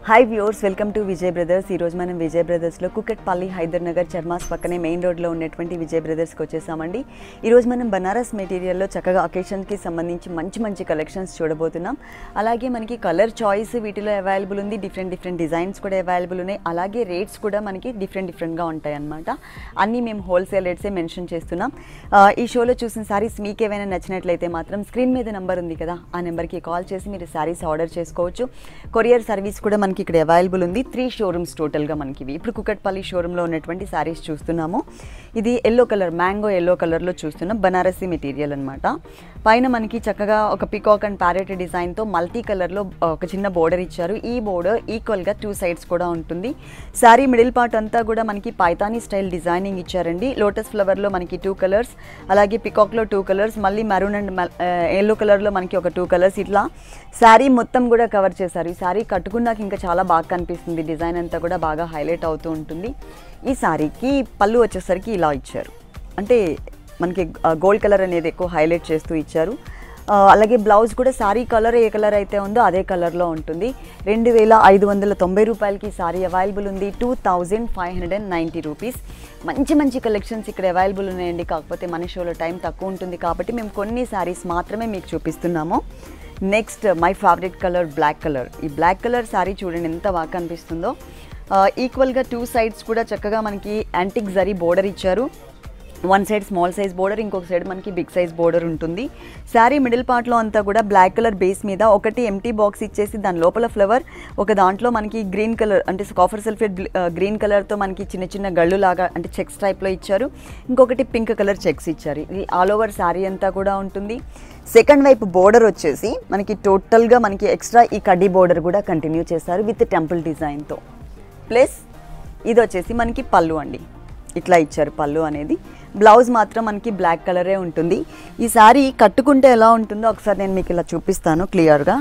Hi viewers welcome to Vijay brothers ఈరోజు మనం విజయ్ బ్రదర్స్లో కుకట్పల్లి హైదర్ నగర్ చర్మాస్ పక్కనే మెయిన్ రోడ్లో ఉన్నటువంటి విజయ్ బ్రదర్స్కి వచ్చేసామండి ఈరోజు మనం బనారస్ మెటీరియల్లో చక్కగా అకేషన్కి సంబంధించి మంచి మంచి కలెక్షన్స్ చూడబోతున్నాం అలాగే మనకి కలర్ చాయిస్ వీటిలో అవైలబుల్ ఉంది డిఫరెంట్ డిఫరెంట్ డిజైన్స్ కూడా అవైలబుల్ ఉన్నాయి అలాగే రేట్స్ కూడా మనకి డిఫరెంట్ డిఫరెంట్గా ఉంటాయి అన్నమాట అన్నీ మేము హోల్సేల్ రేట్సే మెన్షన్ చేస్తున్నాం ఆ, ఈ షోలో చూసిన సారీస్ మీకు ఏమైనా నచ్చినట్లయితే మాత్రం స్క్రీన్ మీద నెంబర్ ఉంది కదా ఆ నెంబర్కి కాల్ చేసి మీరు సారీస్ ఆర్డర్ చేసుకోవచ్చు కొరియర్ సర్వీస్ కూడా మనకి ఇక్కడ అవైలబుల్ ఉంది త్రీ షోరూమ్స్ టోటల్గా మనకి ఇవి. ఇప్పుడు కుకట్పల్లి షోరూంలో ఉన్నటువంటి సారీస్ చూస్తున్నాము ఇది ఎల్లో కలర్ మ్యాంగో ఎల్లో కలర్లో చూస్తున్నాం బనారసి మెటీరియల్ అన్నమాట పైన మనకి చక్కగా ఒక పికాక్ అండ్ ప్యారెట్ డిజైన్తో మల్టీ కలర్లో ఒక చిన్న బోర్డర్ ఇచ్చారు ఈ బోర్డర్ ఈక్వల్గా టూ సైడ్స్ కూడా ఉంటుంది శారీ మిడిల్ పార్ట్ అంతా కూడా మనకి పైతానీ స్టైల్ డిజైనింగ్ ఇచ్చారండి లోటస్ ఫ్లవర్లో మనకి టూ కలర్స్ అలాగే పికాక్లో టూ కలర్స్ మళ్ళీ మెరూన్ అండ్ ఎల్లో కలర్లో మనకి ఒక టూ కలర్స్ ఇట్లా శారీ మొత్తం కూడా కవర్ చేశారు ఈ శారీ కట్టుకున్నాక ఇంకా చాలా బాగా కనిపిస్తుంది డిజైన్ అంతా కూడా బాగా హైలైట్ అవుతూ ఉంటుంది ఈ శారీకి పళ్ళు వచ్చేసరికి ఇలా ఇచ్చారు అంటే మనకి గోల్డ్ కలర్ అనేది ఎక్కువ హైలైట్ చేస్తూ ఇచ్చారు ఆ, అలాగే బ్లౌజ్ కూడా శారీ కలర్ ఏ కలర్ అయితే ఉందో అదే కలర్లో ఉంటుంది రెండు వేల ఐదు వందల తొంభై రూపాయలకి ఈ శారీ అవైలబుల్ ఉంది two thousand five hundred and ninety rupees మంచి మంచి కలెక్షన్స్ ఇక్కడ అవైలబుల్ ఉన్నాయండి కాకపోతే మన షోలో టైం తక్కువ ఉంటుంది కాబట్టి మేము కొన్ని శారీస్ మాత్రమే మీకు చూపిస్తున్నాము next my favourite colour black colour ఈ బ్లాక్ కలర్ శారీ చూడండి ఎంత బాగా కనిపిస్తుందో ఈక్వల్గా టూ సైడ్స్ కూడా చక్కగా మనకి యాంటిక్ జరీ బోర్డర్ ఇచ్చారు one side small size border ఇంకొక సైడ్ మనకి బిగ్ సైజ్ బోర్డర్ ఉంటుంది శారీ మిడిల్ పార్ట్లో అంతా కూడా బ్లాక్ కలర్ బేస్ మీద ఒకటి ఎంటీ బాక్స్ ఇచ్చేసి దాని లోపల ఫ్లవర్ ఒక దాంట్లో మనకి గ్రీన్ కలర్ అంటే కాఫర్ సల్ఫేట్ గ్రీన్ కలర్తో మనకి చిన్న చిన్న గళ్ళు లాగా అంటే చెక్స్ టైప్లో ఇచ్చారు ఇంకొకటి పింక్ కలర్ చెక్స్ ఇచ్చారు ఇది ఆల్ ఓవర్ శారీ అంతా కూడా ఉంటుంది సెకండ్ వైపు బోర్డర్ వచ్చేసి మనకి టోటల్గా మనకి ఎక్స్ట్రా ఈ కడ్డీ బోర్డర్ కూడా కంటిన్యూ చేశారు విత్ టెంపుల్ డిజైన్తో ప్లస్ ఇది వచ్చేసి మనకి పళ్ళు అండి ఇట్లా ఇచ్చారు పళ్ళు అనేది బ్లౌజ్ మాత్రం మనకి బ్లాక్ కలరే ఉంటుంది ఈ శారీ కట్టుకుంటే ఎలా ఉంటుందో ఒకసారి నేను మీకు ఇలా చూపిస్తాను క్లియర్గా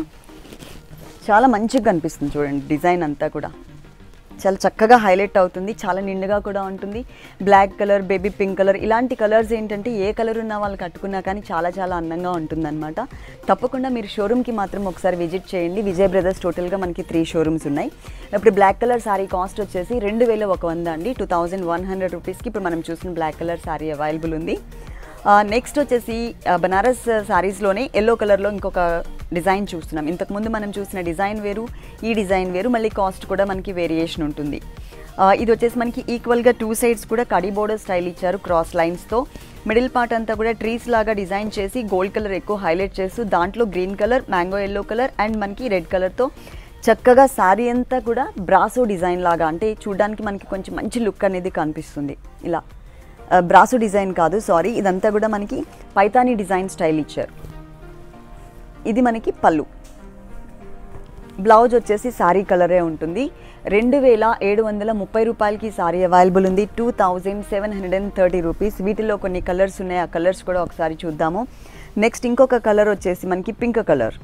చాలా మంచిగా కనిపిస్తుంది చూడండి డిజైన్ అంతా కూడా చాలా చక్కగా హైలైట్ అవుతుంది చాలా నిండుగా కూడా ఉంటుంది black colour baby pink colour ఇలాంటి కలర్స్ ఏంటంటే ఏ కలర్ ఉన్న వాళ్ళు కట్టుకున్నా కానీ చాలా చాలా అందంగా ఉంటుందన్నమాట తప్పకుండా మీరు షోరూమ్కి మాత్రం ఒకసారి విజిట్ చేయండి విజయ్ బ్రదర్స్ టోటల్గా మనకి త్రీ షోరూమ్స్ ఉన్నాయి ఇప్పుడు బ్లాక్ కలర్ శారీ కాస్ట్ వచ్చేసి రెండు వేల ఒక వంద అండి టూ థౌజండ్ వన్ హండ్రెడ్ రూపీస్కి ఇప్పుడు మనం చూసిన బ్లాక్ కలర్ శారీ అవైలబుల్ ఉంది నెక్స్ట్ వచ్చేసి ఆ, బనారస్ శారీస్లోనే ఎల్లో కలర్లో ఇంకొక డిజైన్ చూస్తున్నాం ఇంతకుముందు మనం చూసిన డిజైన్ వేరు ఈ డిజైన్ వేరు మళ్ళీ కాస్ట్ కూడా మనకి వేరియేషన్ ఉంటుంది ఆ, ఇది వచ్చేసి మనకి ఈక్వల్గా టూ సైడ్స్ కూడా కడి బోర్డర్ స్టైల్ ఇచ్చారు క్రాస్ లైన్స్తో మిడిల్ పార్ట్ అంతా కూడా ట్రీస్ లాగా డిజైన్ చేసి గోల్డ్ కలర్ ఎక్కువ హైలైట్ చేస్తూ దాంట్లో green colour mango yellow colour and మనకి రెడ్ కలర్తో చక్కగా శారీ అంతా కూడా బ్రాసో డిజైన్ లాగా అంటే చూడడానికి మనకి కొంచెం మంచి లుక్ అనేది కనిపిస్తుంది ఇలా ఆ, బ్రాసో డిజైన్ కాదు సారీ ఇదంతా కూడా మనకి పైతానీ డిజైన్ స్టైల్ ఇచ్చారు ఇది మనకి పళ్ళు బ్లౌజ్ వచ్చేసి శారీ కలరే ఉంటుంది రెండు వేల ఏడు వందల ముప్పై రూపాయలకి శారీ అవైలబుల్ ఉంది two thousand seven hundred and thirty rupees వీటిలో కొన్ని కలర్స్ ఉన్నాయి ఆ కలర్స్ కూడా ఒకసారి చూద్దాము నెక్స్ట్ ఇంకొక కలర్ వచ్చేసి మనకి పింక్ కలర్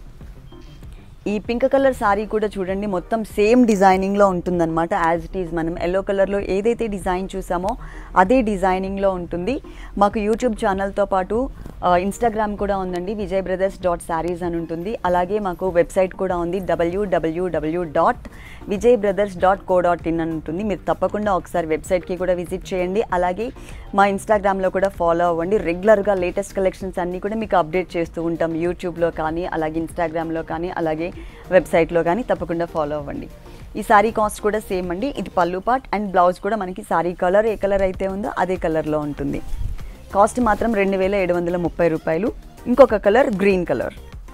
ఈ పింక్ కలర్ శారీ కూడా చూడండి మొత్తం సేమ్ డిజైనింగ్లో ఉంటుందన్నమాట యాజ్ ఇట్ ఈజ్ మనం ఎల్లో కలర్లో ఏదైతే డిజైన్ చూసామో అదే డిజైనింగ్లో ఉంటుంది మాకు యూట్యూబ్ ఛానల్తో పాటు ఆ, ఇన్స్టాగ్రామ్ కూడా ఉందండి విజయ్ బ్రదర్స్ డాట్ శారీస్ అని ఉంటుంది అలాగే మాకు వెబ్సైట్ కూడా ఉంది W W W dot Vijay brothers dot co dot in అని ఉంటుంది మీరు తప్పకుండా ఒకసారి వెబ్సైట్కి కూడా విజిట్ చేయండి అలాగే మా ఇన్స్టాగ్రామ్లో కూడా ఫాలో అవ్వండి రెగ్యులర్గా లేటెస్ట్ కలెక్షన్స్ అన్నీ కూడా మీకు అప్డేట్ చేస్తూ ఉంటాం యూట్యూబ్లో కానీ అలాగే ఇన్స్టాగ్రామ్లో కానీ అలాగే వెబ్సైట్లో కానీ తప్పకుండా ఫాలో అవ్వండి ఈ శారీ కాస్ట్ కూడా సేమ్ అండి ఇది పళ్ళు పార్ట్ అండ్ బ్లౌజ్ కూడా మనకి శారీ కలర్ ఏ కలర్ అయితే ఉందో అదే కలర్లో ఉంటుంది కాస్ట్ మాత్రం రెండు వేల ఏడు వందల ముప్పై రూపాయలు ఇంకొక కలర్ గ్రీన్ కలర్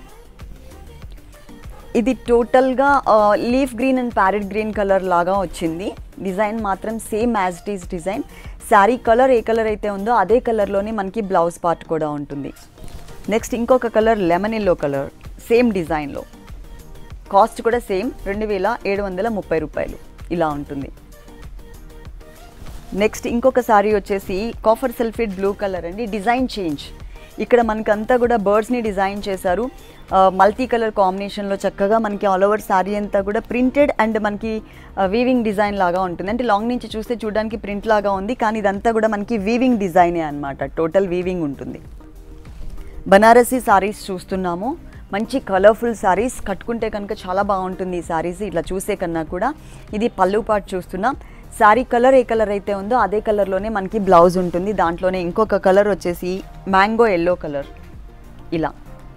ఇది టోటల్గా leaf green and parrot green colour లాగా వచ్చింది డిజైన్ మాత్రం same as it is design sari colour ఏ కలర్ అయితే ఉందో అదే కలర్లోనే మనకి బ్లౌజ్ పార్ట్ కూడా ఉంటుంది నెక్స్ట్ ఇంకొక colour lemon yellow colour same డిజైన్లో కాస్ట్ కూడా సేమ్ రెండు వేల ఏడు వందల ముప్పై రూపాయలు ఇలా ఉంటుంది నెక్స్ట్ ఇంకొక సారీ వచ్చేసి కాఫర్ సల్ఫేట్ బ్లూ కలర్ అండి డిజైన్ చేంజ్ ఇక్కడ మనకంతా కూడా బర్డ్స్ని డిజైన్ చేశారు మల్టీ కలర్ కాంబినేషన్లో చక్కగా మనకి ఆల్ ఓవర్ శారీ అంతా కూడా ప్రింటెడ్ అండ్ మనకి వీవింగ్ డిజైన్ లాగా ఉంటుంది అంటే లాంగ్ నుంచి చూస్తే చూడడానికి ప్రింట్ లాగా ఉంది కానీ ఇదంతా కూడా మనకి వీవింగ్ డిజైనే అనమాట టోటల్ వీవింగ్ ఉంటుంది బనారసీ సారీస్ చూస్తున్నాము మంచి కలర్ఫుల్ శారీస్ కట్టుకుంటే కనుక చాలా బాగుంటుంది ఈ శారీస్ ఇట్లా చూసే కన్నా కూడా ఇది పళ్ళు పాటు చూస్తున్నాం శారీ కలర్ ఏ కలర్ అయితే ఉందో అదే కలర్లోనే మనకి బ్లౌజ్ ఉంటుంది దాంట్లోనే ఇంకొక కలర్ వచ్చేసి మ్యాంగో ఎల్లో కలర్ ఇలా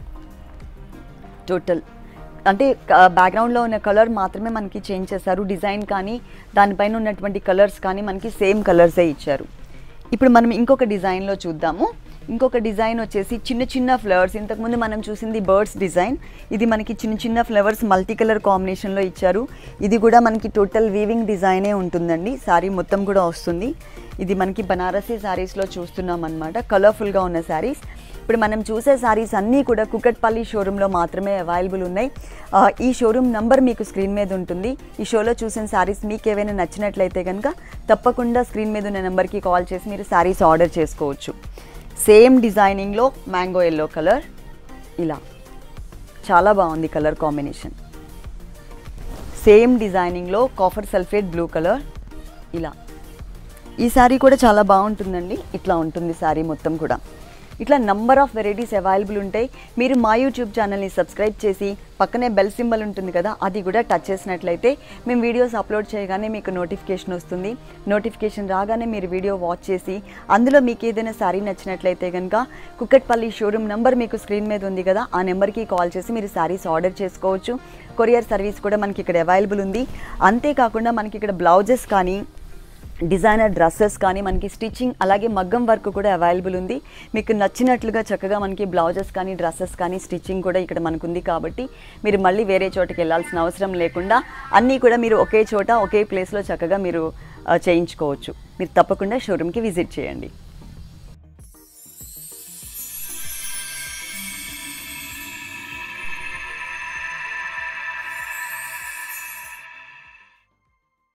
టోటల్ అంటే బ్యాక్గ్రౌండ్లో ఉన్న కలర్ మాత్రమే మనకి చేంజ్ చేశారు డిజైన్ కానీ దానిపైన ఉన్నటువంటి కలర్స్ కానీ మనకి సేమ్ కలర్సే ఇచ్చారు ఇప్పుడు మనం ఇంకొక డిజైన్లో చూద్దాము ఇంకొక డిజైన్ వచ్చేసి చిన్న చిన్న ఫ్లవర్స్ ఇంతకుముందు మనం చూసింది బర్డ్స్ డిజైన్ ఇది మనకి చిన్న చిన్న ఫ్లవర్స్ మల్టీ కలర్ కాంబినేషన్లో ఇచ్చారు ఇది కూడా మనకి టోటల్ వీవింగ్ డిజైనే ఉంటుందండి శారీ మొత్తం కూడా వస్తుంది ఇది మనకి బనారసీ శారీస్లో చూస్తున్నాం అనమాట కలర్ఫుల్గా ఉన్న శారీస్ ఇప్పుడు మనం చూసే శారీస్ అన్నీ కూడా కుకట్పల్లి షోరూంలో మాత్రమే అవైలబుల్ ఉన్నాయి ఆ, ఈ షోరూమ్ నంబర్ మీకు స్క్రీన్ మీద ఉంటుంది ఈ షోలో చూసిన శారీస్ మీకు ఏవైనా నచ్చినట్లయితే కనుక తప్పకుండా స్క్రీన్ మీద ఉన్న నెంబర్కి కాల్ చేసి మీరు శారీస్ ఆర్డర్ చేసుకోవచ్చు సేమ్ డిజైనింగ్లో మ్యాంగో ఎల్లో కలర్ ఇలా చాలా బాగుంది కలర్ కాంబినేషన్ సేమ్ డిజైనింగ్లో కాఫర్ సల్ఫేట్ బ్లూ కలర్ ఇలా ఈ శారీ కూడా చాలా బాగుంటుందండి ఇట్లా ఉంటుంది శారీ మొత్తం కూడా ఇట్లా నంబర్ ఆఫ్ వెరైటీస్ అవైలబుల్ ఉంటాయి మీరు మా యూట్యూబ్ ఛానల్ని సబ్స్క్రైబ్ చేసి పక్కనే బెల్ సింబల్ ఉంటుంది కదా అది కూడా టచ్ చేసినట్లయితే మేము వీడియోస్ అప్లోడ్ చేయగానే మీకు నోటిఫికేషన్ వస్తుంది నోటిఫికేషన్ రాగానే మీరు వీడియో వాచ్ చేసి అందులో మీకు ఏదైనా శారీ నచ్చినట్లయితే కనుక కుక్కట్పల్లి షోరూమ్ నంబర్ మీకు స్క్రీన్ మీద ఉంది కదా ఆ నెంబర్కి కాల్ చేసి మీరు శారీస్ ఆర్డర్ చేసుకోవచ్చు కొరియర్ సర్వీస్ కూడా మనకి ఇక్కడ అవైలబుల్ ఉంది అంతేకాకుండా మనకి ఇక్కడ బ్లౌజెస్ కానీ డిజైనర్ డ్రెస్సెస్ కానీ మనకి స్టిచ్చింగ్ అలాగే మగ్గం వర్క్ కూడా అవైలబుల్ ఉంది మీకు నచ్చినట్లుగా చక్కగా మనకి బ్లౌజెస్ కానీ డ్రెస్సెస్ కానీ స్టిచ్చింగ్ కూడా ఇక్కడ మనకు ఉంది కాబట్టి మీరు మళ్ళీ వేరే చోటకి వెళ్ళాల్సిన అవసరం లేకుండా అన్నీ కూడా మీరు ఒకే చోట ఒకే ప్లేస్లో చక్కగా మీరు ఆ, చేయించుకోవచ్చు మీరు తప్పకుండా షోరూమ్కి విజిట్ చేయండి